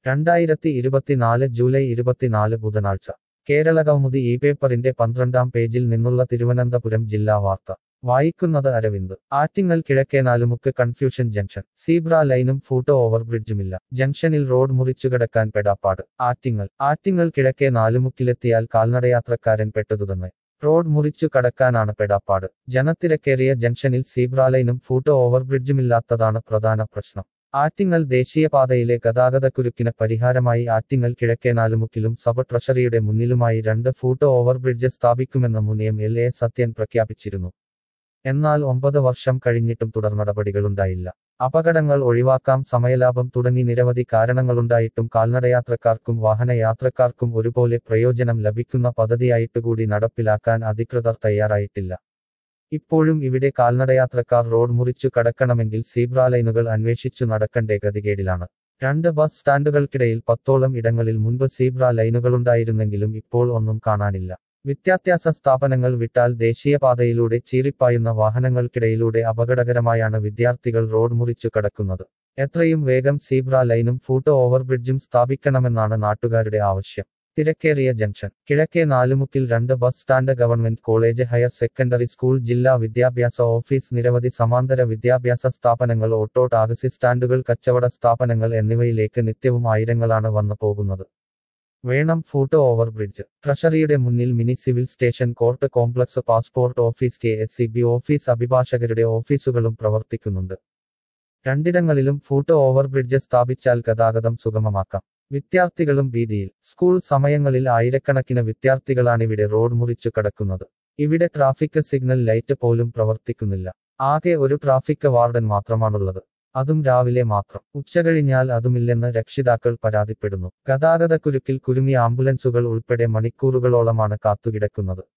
രണ്ടായിരത്തി ഇരുപത്തിനാല് ജൂലൈ ഇരുപത്തിനാല് ബുധനാഴ്ച കേരള കൗമുദി ഈ പേപ്പറിന്റെ പന്ത്രണ്ടാം പേജിൽ നിന്നുള്ള തിരുവനന്തപുരം ജില്ലാ വാർത്ത വായിക്കുന്നത് Arvind Attingal Kizhakkenalumukku confusion junction zebra ലൈനും ഫൂട്ടോ ഓവർബ്രിഡ്ജുമില്ല ജംഗ്ഷനിൽ റോഡ് മുറിച്ചുകടക്കാൻ പെടാപ്പാട് ആറ്റിങ്ങൽ ആറ്റിങ്ങൽ കിഴക്കേ നാലുമുക്കിലെത്തിയാൽ കാൽനടയാത്രക്കാരൻ പെട്ടതുതന്നെ റോഡ് മുറിച്ചു കടക്കാനാണ് പെടാപ്പാട് ജനത്തിരക്കേറിയ ജംഗ്ഷനിൽ സീബ്ര ലൈനും ഫൂട്ടോ ഓവർബ്രിഡ്ജുമില്ലാത്തതാണ് പ്രധാന പ്രശ്നം ആറ്റിങ്ങൽ ദേശീയപാതയിലെ ഗതാഗതക്കുരുക്കിന് പരിഹാരമായി ആറ്റിങ്ങൽ കിഴക്കേനാലുമുക്കിലും സബ് ട്രഷറിയുടെ മുന്നിലുമായി രണ്ട് ഫൂട്ടോ ഓവർബ്രിഡ്ജ് സ്ഥാപിക്കുമെന്ന് മുൻ എം എൽ എ സത്യൻ പ്രഖ്യാപിച്ചിരുന്നു എന്നാൽ ഒമ്പത് വർഷം കഴിഞ്ഞിട്ടും തുടർ നടപടികളുണ്ടായില്ല അപകടങ്ങൾ ഒഴിവാക്കാം സമയലാഭം തുടങ്ങി നിരവധി കാരണങ്ങളുണ്ടായിട്ടും കാൽനടയാത്രക്കാർക്കും വാഹനയാത്രക്കാർക്കും ഒരുപോലെ പ്രയോജനം ലഭിക്കുന്ന പദ്ധതിയായിട്ടുകൂടി നടപ്പിലാക്കാൻ അധികൃതർ തയ്യാറായിട്ടില്ല ഇപ്പോഴും ഇവിടെ കാൽനടയാത്രക്കാർ റോഡ് മുറിച്ചു കടക്കണമെങ്കിൽ സീബ്ര ലൈനുകൾ അന്വേഷിച്ചു നടക്കണ്ടേ ഗതികേടിലാണ് രണ്ട് ബസ് സ്റ്റാൻഡുകൾക്കിടയിൽ പത്തോളം ഇടങ്ങളിൽ മുൻപ് സീബ്ര ലൈനുകളുണ്ടായിരുന്നെങ്കിലും ഇപ്പോൾ ഒന്നും കാണാനില്ല വിദ്യാഭ്യാസ സ്ഥാപനങ്ങൾ വിട്ടാൽ ദേശീയപാതയിലൂടെ ചീറിപ്പായുന്ന വാഹനങ്ങൾക്കിടയിലൂടെ അപകടകരമായാണ് വിദ്യാർത്ഥികൾ റോഡ് മുറിച്ചു കടക്കുന്നത് എത്രയും വേഗം സീബ്ര ലൈനും ഫൂട്ടോ ഓവർബ്രിഡ്ജും സ്ഥാപിക്കണമെന്നാണ് നാട്ടുകാരുടെ ആവശ്യം തിരക്കേറിയ ജംഗ്ഷൻ കിഴക്കേ നാലുമുക്കിൽ രണ്ട് bus stand government college higher secondary school ജില്ലാ വിദ്യാഭ്യാസ ഓഫീസ് നിരവധി സമാന്തര വിദ്യാഭ്യാസ സ്ഥാപനങ്ങൾ ഓട്ടോ ടാക്സി സ്റ്റാൻഡുകൾ കച്ചവട സ്ഥാപനങ്ങൾ എന്നിവയിലേക്ക് നിത്യവും ആയിരങ്ങളാണ് വന്നു പോകുന്നത് വേണം ഫൂട്ടോ ഓവർബ്രിഡ്ജ് ട്രഷറിയുടെ മുന്നിൽ mini civil station court complex passport office K S C B office അഭിഭാഷകരുടെ ഓഫീസുകളും പ്രവർത്തിക്കുന്നുണ്ട് രണ്ടിടങ്ങളിലും ഫൂട്ടോ ഓവർബ്രിഡ്ജ് സ്ഥാപിച്ചാൽ ഗതാഗതം സുഗമമാക്കാം വിദ്യാർത്ഥികളും ഭീതിയിൽ സ്കൂൾ സമയങ്ങളിൽ ആയിരക്കണക്കിന് വിദ്യാർത്ഥികളാണിവിടെ റോഡ് മുറിച്ചു കടക്കുന്നത് ഇവിടെ ട്രാഫിക് സിഗ്നൽ ലൈറ്റ് പോലും പ്രവർത്തിക്കുന്നില്ല ആകെ ഒരു ട്രാഫിക് വാർഡൻ മാത്രമാണുള്ളത് അതും രാവിലെ മാത്രം ഉച്ചകഴിഞ്ഞാൽ അതുമില്ലെന്ന് രക്ഷിതാക്കൾ പരാതിപ്പെടുന്നു ഗതാഗതക്കുരുക്കിൽ കുരുങ്ങിയ ആംബുലൻസുകൾ ഉൾപ്പെടെ മണിക്കൂറുകളോളമാണ് കാത്തുകിടക്കുന്നത്